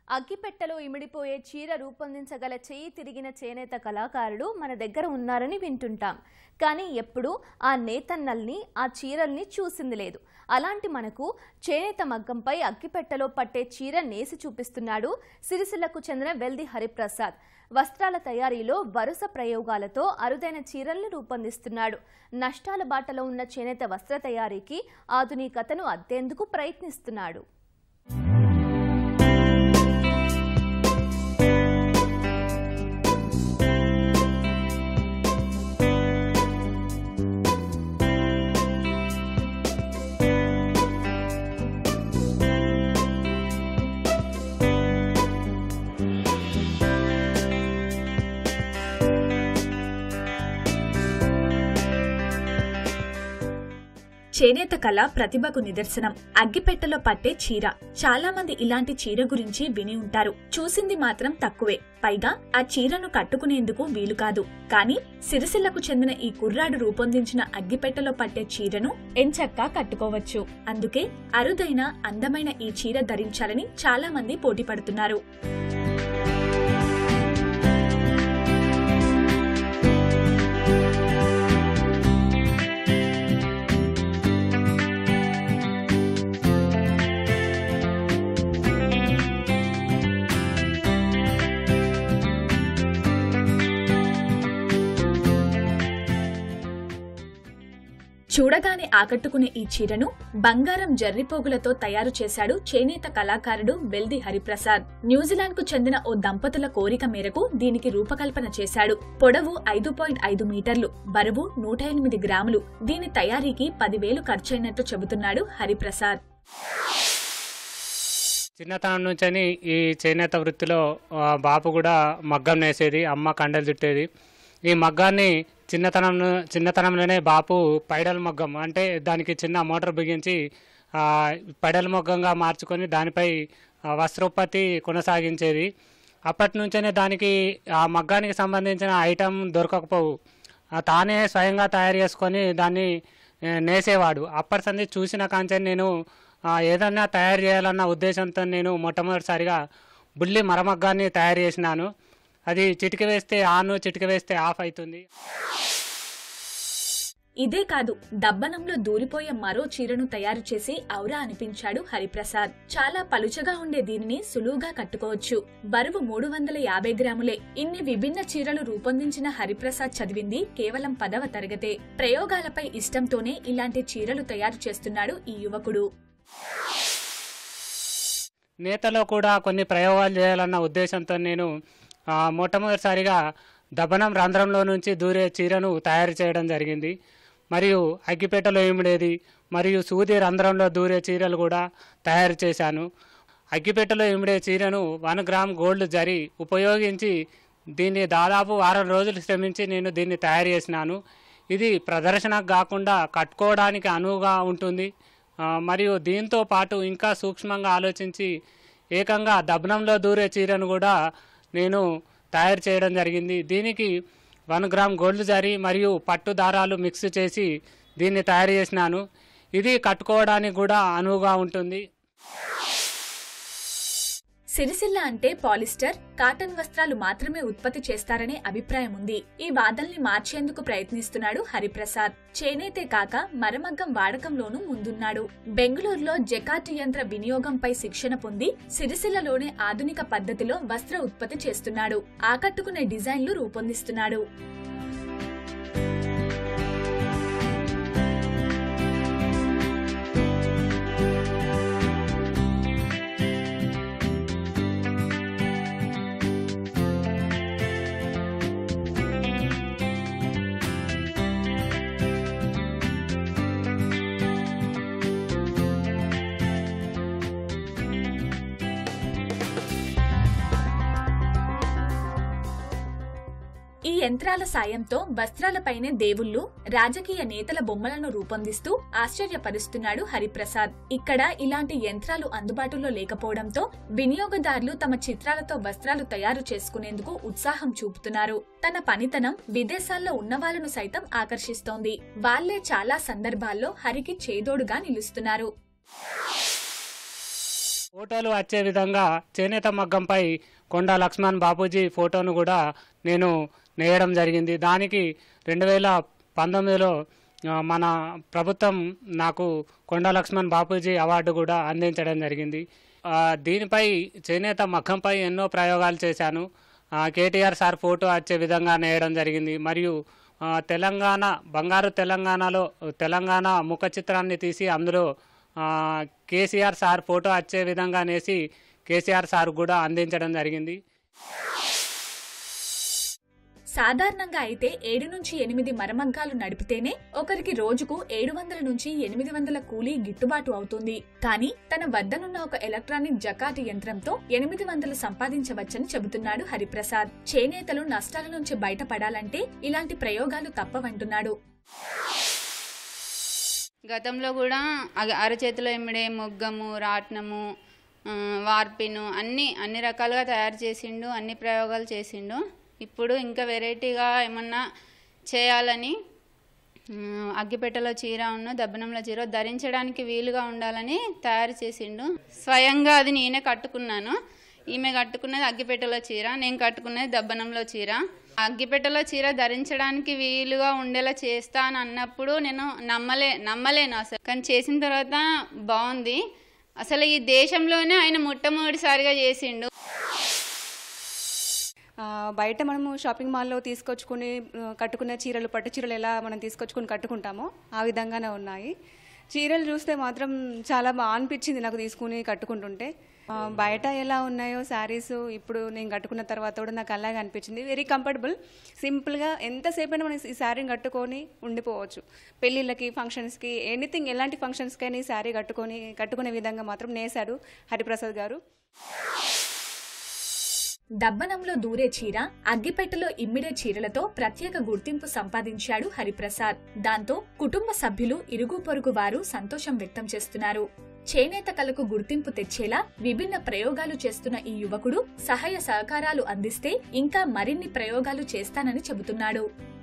అగ్గిపెట్టెలో ఇమిడిపోయే చీర రూపొందించగల చెయ్యి తిరిగిన చేనేత కళాకారుడు మన దగ్గర ఉన్నారని వింటుంటాం కానీ ఎప్పుడూ ఆ నేతన్నల్ని ఆ చీరల్ని చూసింది లేదు అలాంటి మనకు చేనేత మగ్గంపై అగ్గిపెట్టెలో పట్టే చీర నేసి చూపిస్తున్నాడు సిరిసిల్లకు చెందిన వెల్ది హరిప్రసాద్ వస్త్రాల తయారీలో వరుస ప్రయోగాలతో అరుదైన చీరల్ని రూపొందిస్తున్నాడు నష్టాల బాటలో ఉన్న చేనేత వస్త్ర తయారీకి ఆధునికతను అద్దేందుకు ప్రయత్నిస్తున్నాడు చేనేత కళ ప్రతిభకు నిదర్శనం అగ్గిపెట్టెలో పట్టే చీర చాలా మంది ఇలాంటి చీర గురించి విని ఉంటారు చూసింది మాత్రం తక్కువే పైగా ఆ చీరను కట్టుకునేందుకు వీలు కాదు కానీ సిరిసిల్లకు చెందిన ఈ కుర్రాడు రూపొందించిన అగ్గిపెట్టెలో పట్టే చీరను ఎంచక్కా కట్టుకోవచ్చు అందుకే అరుదైన అందమైన ఈ చీర ధరించాలని చాలా మంది పోటీ పడుతున్నారు చూడగానే ఆకట్టుకునే ఈ చీరను బంగారం జర్రిపోగులతో తయారు చేశాడు చేనేత కళాకారుడు వెల్ది హరిప్రసాద్ న్యూజిలాండ్ కు చెందిన ఓ దంపతుల కోరిక మేరకు దీనికి రూపకల్పన చేశాడు పొడవు ఐదు పాయింట్ ఐదు మీటర్లు బరువు నూట ఎనిమిది గ్రాములు దీని తయారీకి పదివేలు ఖర్చయినట్టు చెబుతున్నాడు హరిప్రసాద్ చిన్నతనం నుంచని ఈ చేనేత వృత్తిలో ఆ, బాపు కూడా మగ్గం నేసేది అమ్మ కండలు చుట్టేది ఈ మగ్గాన్ని చిన్నతనం ను- చిన్నతనంలోనే బాపు పైడల్ మగ్గం అంటే దానికి చిన్న మోటార్ బిగించి ఆ, పైడల్ మగ్గంగా మార్చుకొని దానిపై ఆ, వస్త్రోత్పత్తి కొనసాగించేది అప్పటి నుంచే దానికి ఆ మగ్గానికి సంబంధించిన ఐటమ్ దొరకకపోవు ఆ, తానే స్వయంగా తయారు చేసుకొని దాన్ని ఏ, నేసేవాడు అప్పటి సంది చూసిన కాంచెని నేను ఆ, ఏదన్నా తయారు చేయాలన్న ఉద్దేశంతో నేను మొట్టమొదటిసారిగా బుల్లి మరమగ్గాన్ని తయారు చేసినాను అది చిటిక వేస్తే ఆన్ చిటిక వేస్తే ఆఫ్ అవుతుంది ఇదే కాదు దబ్బనంలో దూరిపోయే మరో చీరను తయారు చేసి ఔరా అనిపించాడు హరిప్రసాద్ చాలా పలుచగా ఉండే దీనిని సులువుగా కట్టుకోవచ్చు బరువు మూడు వందల యాభై గ్రాములే ఇన్ని విభిన్న చీరలు రూపొందించిన హరిప్రసాద్ చదివింది కేవలం పదవ తరగతే ప్రయోగాలపై ఇష్టంతోనే ఇలాంటి చీరలు తయారు చేస్తున్నాడు ఈ యువకుడు నేతలో కూడా కొన్ని ప్రయోగాలు చేయాలన్న ఉద్దేశంతో నేను ఆ, మొట్టమొదటిసారిగా దబనం రంధ్రంలో నుంచి దూరే చీరను తయారు చేయడం జరిగింది మరియు అగ్గిపేటలో ఇమిడేది మరియు సూది రంధ్రంలో దూరే చీరలు కూడా తయారు చేశాను అగ్గిపేటలో ఇమిడే చీరను వన్ గ్రామ్ గోల్డ్ జరి ఉపయోగించి దీన్ని దాదాపు వారం రోజులు శ్రమించి నేను దీన్ని తయారు చేసినాను ఇది ప్రదర్శనకు కాకుండా కట్టుకోవడానికి అనువుగా ఉంటుంది ఆ, మరియు దీంతో పాటు ఇంకా సూక్ష్మంగా ఆలోచించి ఏకంగా దబ్నంలో దూరే చీరను కూడా నేను తయారు చేయడం జరిగింది దీనికి వన్ గ్రామ్ గోల్డ్ జరీ మరియు పట్టు దారాలు మిక్స్ చేసి దీన్ని తయారు చేసినాను ఇది కట్టుకోవడానికి కూడా అనువుగా ఉంటుంది సిరిసిల్ల అంటే పాలిస్టర్ కాటన్ వస్త్రాలు మాత్రమే ఉత్పత్తి చేస్తారనే అభిప్రాయం ఉంది ఈ వాదల్ని మార్చేందుకు ప్రయత్నిస్తున్నాడు హరిప్రసాద్ చేనేతే కాక మరమగ్గం వాడకంలోనూ ముందున్నాడు బెంగళూరులో జకాట్ యంత్ర వినియోగంపై శిక్షణ పొంది సిరిసిల్లలోనే ఆధునిక పద్ధతిలో వస్త్ర ఉత్పత్తి చేస్తున్నాడు ఆకట్టుకునే డిజైన్లు రూపొందిస్తున్నాడు ఈ యంత్రాల సాయంతో వస్త్రాలపైనే దేవుళ్ళు రాజకీయ నేతల బొమ్మలను రూపొందిస్తూ ఆశ్చర్యపరుస్తున్నాడు హరిప్రసాద్ ఇక్కడ ఇలాంటి యంత్రాలు అందుబాటులో లేకపోవడంతో వినియోగదారులు తమ చిత్రాలతో వస్త్రాలు తయారు చేసుకునేందుకు ఉత్సాహం చూపుతున్నారు తన పనితనం విదేశాల్లో ఉన్న వాళ్ళను సైతం ఆకర్షిస్తోంది వాళ్లే చాలా సందర్భాల్లో హరికి చేదోడుగా నిలుస్తున్నారు ఫోటోలు వచ్చే విధంగా చేనేత మగ్గంపై కొండ లక్ష్మణ్ బాపూజీ ఫోటోను కూడా నేను నేయడం జరిగింది దానికి రెండు వేల పంతొమ్మిదిలో ఆ, మన ప్రభుత్వం నాకు కొండ లక్ష్మణ్ బాపూజీ అవార్డు కూడా అందించడం జరిగింది ఆ, దీనిపై చేనేత మగ్గంపై ఎన్నో ప్రయోగాలు చేశాను ఆ, కేటీఆర్ సార్ ఫోటో వచ్చే విధంగా నేయడం జరిగింది మరియు ఆ, తెలంగాణ బంగారు తెలంగాణలో తెలంగాణ ముఖ చిత్రాన్ని తీసి అందులో ఆ, కేసీఆర్ సార్ ఫోటో వచ్చే విధంగా నేసి కేసీఆర్ సార్ కూడా అందించడం జరిగింది సాధారణంగా అయితే ఏడు నుంచి ఎనిమిది మరమగ్గాలు నడిపితేనే ఒకరికి రోజుకు ఏడు వందల నుంచి ఎనిమిది వందల కూలీ గిట్టుబాటు అవుతుంది కానీ తన వద్దనున్న ఒక ఎలక్ట్రానిక్ జకాటి యంత్రంతో ఎనిమిది వందలు సంపాదించవచ్చని చెబుతున్నాడు హరిప్రసాద్ చేనేతలు నష్టాల నుంచి బయటపడాలంటే ఇలాంటి ప్రయోగాలు తప్పవంటున్నాడు గతంలో కూడా అగ- అరచేతిలో ఎమ్మిడే మొగ్గము రాట్నము ఆ, వార్పిను అన్ని అన్ని రకాలుగా తయారు చేసిండు అన్ని ప్రయోగాలు చేసిండు ఇప్పుడు ఇంకా వెరైటీగా ఏమన్నా చేయాలని ఉమ్, అగ్గిపెట్టెలో చీర ఉన్న దబ్బనంలో చీర ధరించడానికి వీలుగా ఉండాలని తయారు చేసిండు స్వయంగా అది నేనే కట్టుకున్నాను ఈమె కట్టుకున్నది అగ్గిపెట్టెలో చీర నేను కట్టుకున్నది దబ్బనంలో చీర అగ్గిపెట్టెలో చీర ధరించడానికి వీలుగా ఉండేలా చేస్తా అని అన్నప్పుడు నేను నమ్మలే నమ్మలేను అసలు కానీ చేసిన తర్వాత బాగుంది అసలు ఈ దేశంలోనే ఆయన మొట్టమొదటిసారిగా చేసిండు ఆ, బయట మనము షాపింగ్ మాల్లో తీసుకొచ్చుకొని ఆ, కట్టుకునే చీరలు పట్టు చీరలు ఎలా మనం తీసుకొచ్చుకొని కట్టుకుంటామో ఆ విధంగానే ఉన్నాయి చీరలు చూస్తే మాత్రం చాలా బాగా అనిపించింది నాకు తీసుకుని కట్టుకుంటుంటే ఆ, బయట ఎలా ఉన్నాయో శారీస్ ఇప్పుడు నేను కట్టుకున్న తర్వాత కూడా నాకు అలాగే అనిపించింది వెరీ కంఫర్టబుల్ సింపుల్గా ఎంతసేపు అయినా మనం ఈ శారీని కట్టుకొని ఉండిపోవచ్చు పెళ్ళిళ్ళకి ఫంక్షన్స్కి ఎనీథింగ్ ఎలాంటి ఫంక్షన్స్కైనా ఈ శారీ కట్టుకొని కట్టుకునే విధంగా మాత్రం నేశాడు హరిప్రసాద్ గారు దబ్బనంలో దూరే చీర అగ్గిపెట్టెలో ఇమ్మిడే చీరలతో ప్రత్యేక గుర్తింపు సంపాదించాడు హరిప్రసాద్ దాంతో కుటుంబ సభ్యులు ఇరుగు పొరుగు వారు సంతోషం వ్యక్తం చేస్తున్నారు చేనేత కళకు గుర్తింపు తెచ్చేలా విభిన్న ప్రయోగాలు చేస్తున్న ఈ యువకుడు సహాయ సహకారాలు అందిస్తే ఇంకా మరిన్ని ప్రయోగాలు చేస్తానని చెబుతున్నాడు